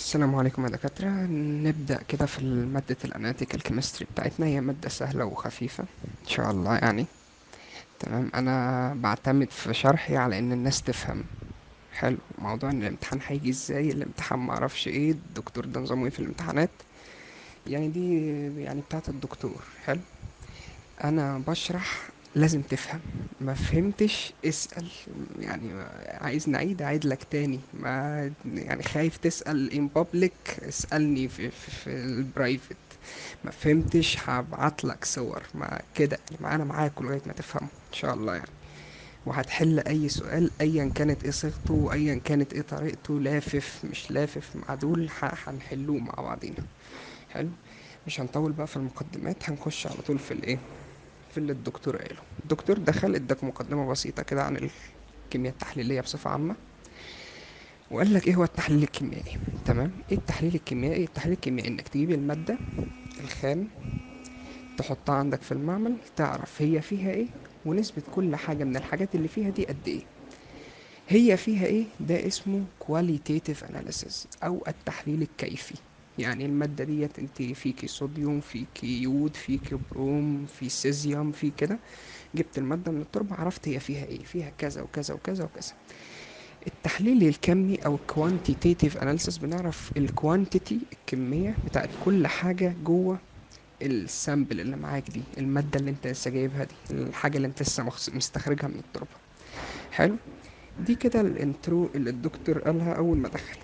السلام عليكم يا دكاترة نبدأ كده في مادة الاناليتيكال كيمستري بتاعتنا هي مادة سهلة وخفيفة ان شاء الله يعني تمام انا بعتمد في شرحي على ان الناس تفهم حلو موضوع ان الامتحان هيجي ازاي الامتحان معرفش ايه الدكتور ده نظامه ايه في الامتحانات يعني دي يعني بتاعت الدكتور حلو انا بشرح لازم تفهم ما فهمتش اسأل يعني عايز نعيد اعيد لك تاني ما يعني خايف تسأل in public اسألني في, في, في البرايفت ما فهمتش هبعت لك صور ما كده يعني معانا معاكم لغاية ما تفهموا ان شاء الله يعني وهتحل اي سؤال ايا كانت ايه صيغته وايا كانت ايه طريقته لافف مش لافف مع دول ه- هنحلوه مع بعضينا حلو مش هنطول بقى في المقدمات هنخش على طول في الايه في اللي الدكتور قاله الدكتور دخل اداك مقدمة بسيطة كده عن الكيمياء التحليلية بصفة عامة وقال لك ايه هو التحليل الكيميائي تمام ايه التحليل الكيميائي التحليل الكيميائي انك تجيب المادة الخام تحطها عندك في المعمل تعرف هي فيها ايه ونسبة كل حاجة من الحاجات اللي فيها دي قد ايه هي فيها ايه ده اسمه qualitative analysis او التحليل الكيفي يعني المادة ديت انت فيكي صوديوم فيكي يود فيكي بروم في سيزيوم في كده جبت المادة من التربة عرفت هي فيها ايه فيها كذا وكذا وكذا وكذا التحليل الكمي او quantitative analysis بنعرف الكوانتيتي الكمية بتاعت كل حاجة جوه السامبل اللي معاك دي المادة اللي انت لسه جايبها دي الحاجة اللي انت لسه مخص- مستخرجها من التربة حلو دي كده الانترو اللي الدكتور قالها اول ما دخل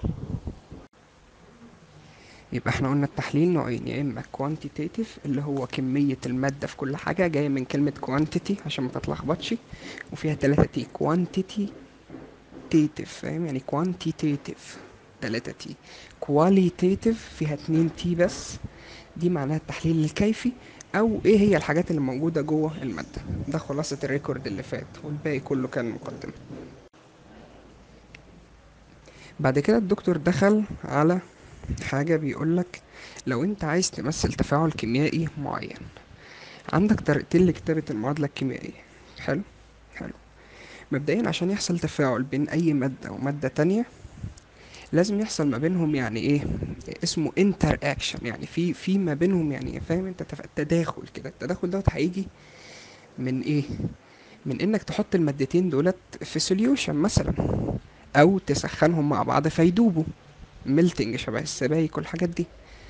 يبقى احنا قلنا التحليل نوعين يا اما كوانتيتيف اللي هو كمية المادة في كل حاجة جاية من كلمة كوانتيتي عشان ما تتلخبطش وفيها تلاتة تي كوانتيتي تيتيف فاهم يعني كوانتيتيف تلاتة تي كواليتيتيف فيها اتنين تي بس دي معناها التحليل الكيفي او ايه هي الحاجات اللي موجودة جوه المادة ده خلاصة الريكورد اللي فات والباقي كله كان مقدمة بعد كده الدكتور دخل على حاجة بيقولك لو انت عايز تمثل تفاعل كيميائي معين عندك طريقتين لكتابة المعادلة الكيميائية حلو حلو مبدئيا عشان يحصل تفاعل بين اي مادة ومادة تانية لازم يحصل ما بينهم يعني ايه اسمه انتر اكشن يعني في في ما بينهم يعني فاهم انت تف- تداخل كده التداخل دوت هيجي من ايه من انك تحط المادتين دولت في سوليوشن مثلا او تسخنهم مع بعض فيدوبوا ميلتنج شبه السبايك والحاجات دي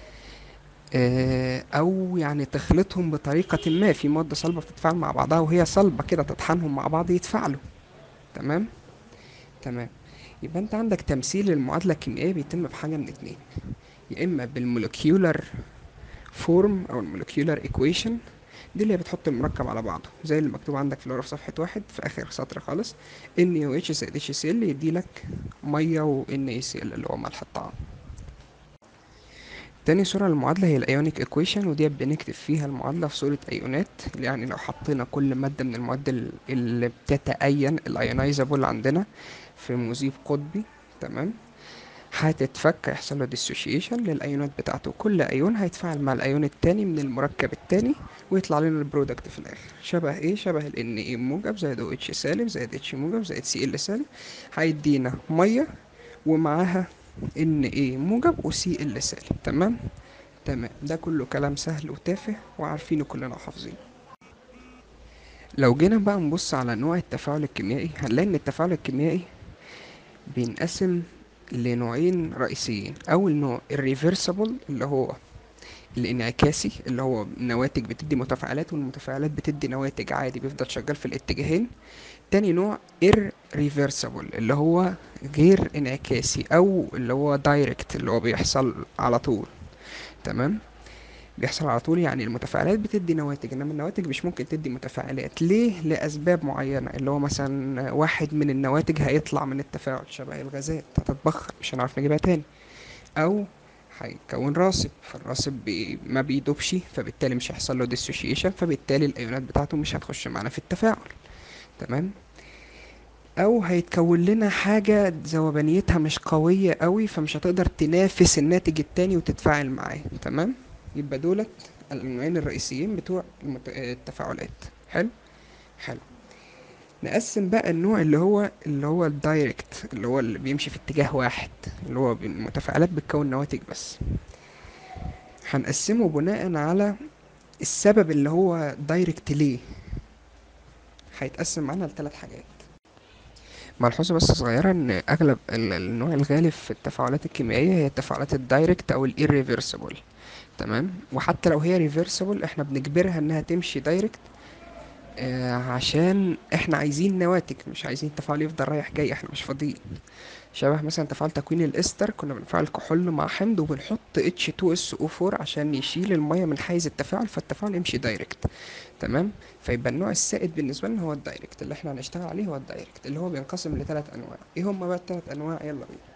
آه، او يعني تخلطهم بطريقة ما في مادة صلبة بتتفاعل مع بعضها وهي صلبة كده تطحنهم مع بعض يتفاعلوا تمام تمام يبقى انت عندك تمثيل المعادلة الكيميائية بيتم بحاجة من اتنين يا اما بالمولكيولر فورم او المولكيولر ايكويشن دي اللي هي بتحط المركب على بعضه زي اللي مكتوب عندك في الورقة في صفحة واحد في آخر سطر خالص ان او اتش زائد اتش سي ال يديلك مية و ان اي سي ال اللي هو ملح الطعام تاني صورة للمعادلة هي الأيونيك إيكويشن ودي بنكتب فيها المعادلة في صورة أيونات يعني لو حطينا كل مادة من المواد ال- اللي بتتأين الأيونايزابل عندنا في مذيب قطبي تمام هتتفك هيحصل له ديسوشيشن للأيونات بتاعته كل أيون هيتفاعل مع الأيون التاني من المركب التاني ويطلع لنا البرودكت في الآخر شبه إيه شبه ال Na موجب زائد OH سالب زائد H موجب زائد Cl سالب هيدينا مية ومعاها Na موجب و Cl سالب تمام تمام ده كله كلام سهل وتافه وعارفينه كلنا وحافظينه لو جينا بقى نبص على نوع التفاعل الكيميائي هنلاقي ان التفاعل الكيميائي بينقسم لنوعين رئيسيين اول نوع الريفرسبل اللي هو الانعكاسي اللي هو نواتج بتدي متفاعلات والمتفاعلات بتدي نواتج عادي بيفضل شغال في الاتجاهين تاني نوع irreversible اللي هو غير انعكاسي او اللي هو دايركت اللي هو بيحصل على طول تمام بيحصل على طول يعني المتفاعلات بتدي نواتج انما النواتج مش ممكن تدي متفاعلات ليه لاسباب معينه اللي هو مثلا واحد من النواتج هيطلع من التفاعل شبه الغازات هتتبخر مش هنعرف نجيبها تاني او هيكون راسب فالراسب بي ما بيدوبش فبالتالي مش هيحصل له ديسوشيشن فبالتالي الايونات بتاعته مش هتخش معانا في التفاعل تمام او هيتكون لنا حاجة ذوبانيتها مش قوية قوي فمش هتقدر تنافس الناتج التاني وتتفاعل معاه تمام يبقى دولت النوعين الرئيسيين بتوع المت... التفاعلات حلو حلو نقسم بقى النوع اللي هو اللي هو الدايركت اللي هو اللي بيمشي في اتجاه واحد اللي هو المتفاعلات بتكون نواتج بس هنقسمه بناء على السبب اللي هو دايركت ليه هيتقسم معانا لثلاث حاجات ملحوظة بس صغيرة ان اغلب ال- النوع الغالب في التفاعلات الكيميائية هي التفاعلات الدايركت او الirreversible تمام وحتى لو هي ريفرسبل احنا بنجبرها انها تمشي دايركت آه عشان احنا عايزين نواتج مش عايزين التفاعل يفضل رايح جاي احنا مش فاضيين شبه مثلا تفاعل تكوين الاستر كنا بنفعل كحول مع حمض وبنحط H2SO4 عشان يشيل المية من حيز التفاعل فالتفاعل يمشي دايركت تمام فيبقى النوع السائد بالنسبة لنا هو الدايركت اللي احنا هنشتغل عليه هو الدايركت اللي هو بينقسم لثلاث انواع ايه هما بقى الثلاث انواع يلا بينا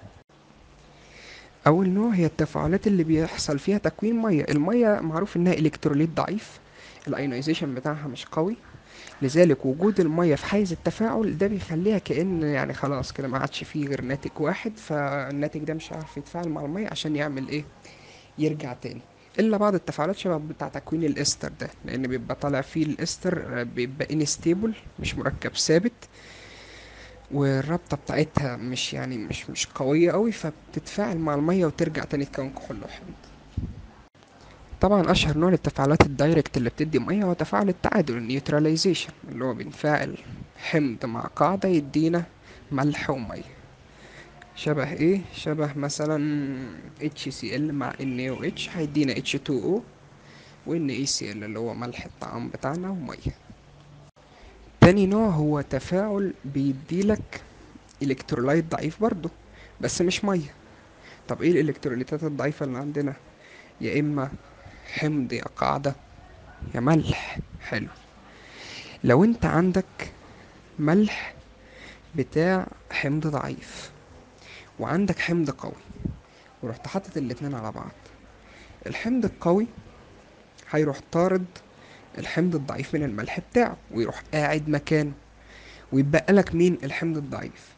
اول نوع هي التفاعلات اللي بيحصل فيها تكوين ميه الميه معروف انها الكتروليت ضعيف الايونيزيشن بتاعها مش قوي لذلك وجود الميه في حيز التفاعل ده بيخليها كأن يعني خلاص كده ما عادش فيه غير ناتج واحد فالناتج ده مش عارف يتفاعل مع الميه عشان يعمل ايه يرجع تاني الا بعض التفاعلات شبه بتاع تكوين الاستر ده لان بيبقى طالع فيه الاستر بيبقى انستيبل مش مركب ثابت والرابطة بتاعتها مش يعني مش مش قوية قوي فبتتفاعل مع المية وترجع تاني تكون كحول وحمض طبعا اشهر نوع للتفاعلات الدايركت اللي بتدي مية هو تفاعل التعادل النيوتراليزيشن اللي هو بنفاعل حمض مع قاعدة يدينا ملح ومية شبه ايه شبه مثلا HCl مع NaOH هيدينا H2O و NaCl اللي هو ملح الطعام بتاعنا ومية تاني نوع هو تفاعل بيديلك الكترولايت ضعيف برضو بس مش ميه طب ايه الالكتروليتات الضعيفه اللي عندنا يا اما حمض يا قاعده يا ملح حلو لو انت عندك ملح بتاع حمض ضعيف وعندك حمض قوي ورحت حاطط الاتنين على بعض الحمض القوي هيروح طارد الحمض الضعيف من الملح بتاعه ويروح قاعد مكانه ويتبقى لك مين الحمض الضعيف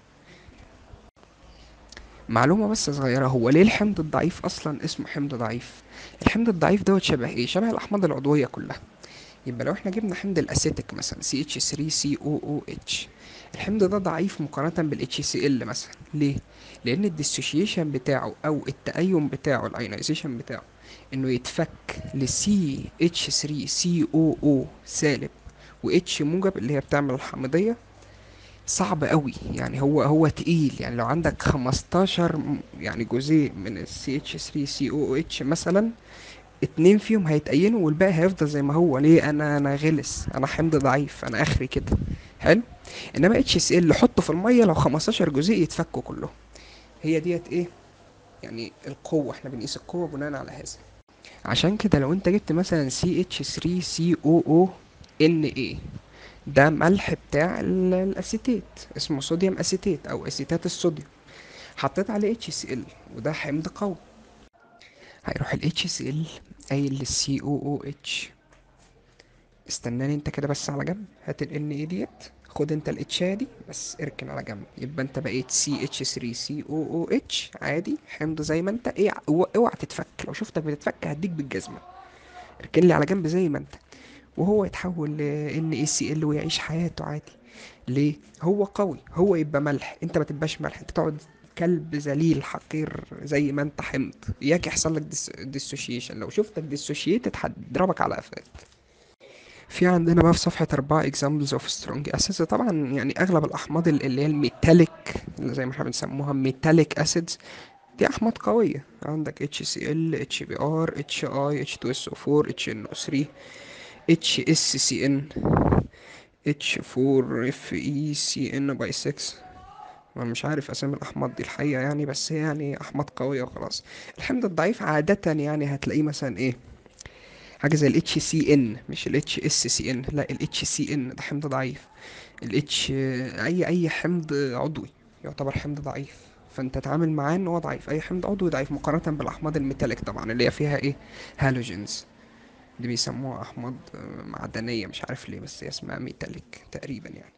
معلومة بس صغيرة هو ليه الحمض الضعيف أصلا اسمه حمض ضعيف الحمض الضعيف دوت شبه ايه شبه الأحماض العضوية كلها يبقى لو احنا جبنا حمض الأسيتيك مثلا CH3COOH الحمض ده ضعيف مقارنة بال HCl مثلا ليه؟ لأن الديسوشيشن بتاعه أو التأين بتاعه الأيونيزيشن بتاعه إنه يتفك ل CH3COO سالب و H موجب اللي هي بتعمل الحامضية صعب قوي يعني هو هو تقيل يعني لو عندك 15 م- يعني جزيء من ال CH3COOH مثلا اتنين فيهم هيتأينوا والباقي هيفضل زي ما هو ليه انا انا غلس انا حمض ضعيف انا اخري كده حلو انما HCl حطه في الميه لو 15 جزيء يتفكوا كلهم هي ديت ايه يعني القوة احنا بنقيس القوة بناء على هذا عشان كده لو انت جبت مثلا CH3COONA ده ملح بتاع ال- الاسيتيت اسمه صوديوم اسيتيت او اسيتات الصوديوم حطيت عليه HCl وده حمض قوي هيروح ال HCl قايل لل COOH استناني انت كده بس على جنب هات ال Na ديت خد انت الاتشايه دي بس اركن على جنب يبقى انت بقيت CH3COOH عادي حمض زي ما انت ايه اوعى اوعى تتفك لو شفتك بتتفك هديك بالجزمه اركن لي على جنب زي ما انت وهو يتحول ل NaCl ويعيش حياته عادي ليه هو قوي هو يبقى ملح انت ما تبقاش ملح انت تقعد كلب ذليل حقير زي ما انت حمض اياك يحصل لك ديسوشيشن لو شفتك ديسوشيتد هضربك على قفاك في عندنا بقى في صفحة أربعة examples of strong acids طبعا يعني أغلب الأحماض ال- اللي هي الميتاليك اللي زي ما احنا بنسموها ميتاليك acids دي أحماض قوية عندك HCl HBr HI H2SO4 HNO3 HSCN H4FeCN باي 6 انا مش عارف اسامي الاحماض دي الحقيقه يعني بس هي يعني احماض قويه وخلاص الحمض الضعيف عاده يعني هتلاقيه مثلا ايه حاجه زي ال HCN مش ال HSCN لا ال HCN ده حمض ضعيف ال H اي اي حمض عضوي يعتبر حمض ضعيف فانت تتعامل معاه ان هو ضعيف اي حمض عضوي ضعيف مقارنه بالاحماض الميتاليك طبعا اللي هي فيها ايه هالوجينز دي بيسموها احماض آه، معدنيه مش عارف ليه بس هي اسمها ميتاليك تقريبا يعني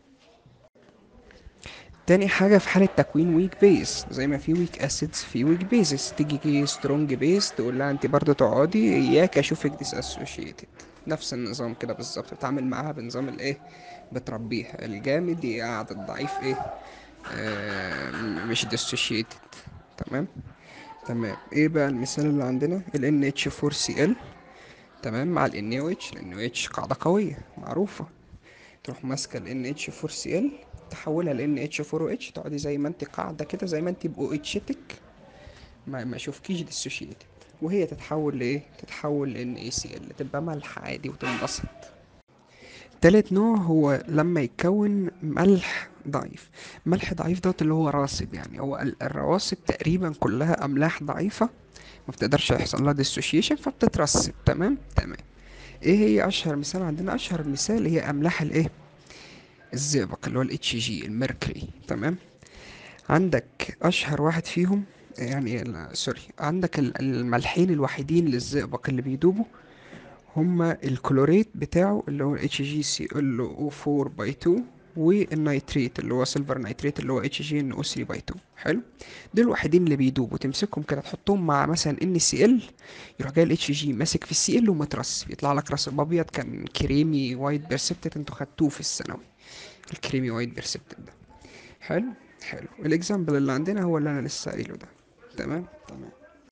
تاني حاجة في حالة تكوين ويك بيز زي ما في ويك اسيدز في ويك بيزز تيجي سترونج بيز تقول لها انت برضو تقعدي اياك اشوفك ديس اسوشيتد نفس النظام كده بالظبط بتعامل معاها بنظام الايه بتربيها الجامد يقعد الضعيف ايه آه مش dissociated تمام تمام ايه بقى المثال اللي عندنا ال NH4Cl تمام مع ال NaOH ال NaOH قاعدة قوية معروفة تروح ماسكة ال NH4Cl تحولها ل NH4OH تقعدي زي ما انت قاعدة كده زي ما انت بأوتشتك ما ما اشوفكيش ديسوشيتد وهي تتحول لايه تتحول ل NaCl تبقى ملح عادي وتنبسط تالت نوع هو لما يتكون ملح ضعيف ملح ضعيف دوت اللي هو راصب يعني هو ال- الرواسب تقريبا كلها املاح ضعيفة ما بتقدرش يحصل لها ديسوشيشن فبتترسب تمام تمام ايه هي اشهر مثال عندنا اشهر مثال هي املاح الايه الزئبق اللي هو الاتش جي الميركوري تمام عندك اشهر واحد فيهم يعني لا، سوري عندك ال- الملحين الوحيدين للزئبق اللي بيدوبوا هما الكلوريت بتاعه اللي هو اتش جي سي ال او 4 باي 2 والنيتريت اللي هو سيلفر نيتريت اللي هو اتش جي ان او 3 باي 2 حلو دول الوحيدين اللي بيدوبوا تمسكهم كده تحطهم مع مثلا ان سي ال يروح جاي الاتش جي ماسك في السي ال ومترسب يطلع لك رسب ابيض كان كريمي وايت بيرسبتد انتوا خدتوه في الثانوي الكريمي وايت بيرسبتد ده حلو حلو الاكزامبل اللي عندنا هو اللي انا لسه قايله ده تمام تمام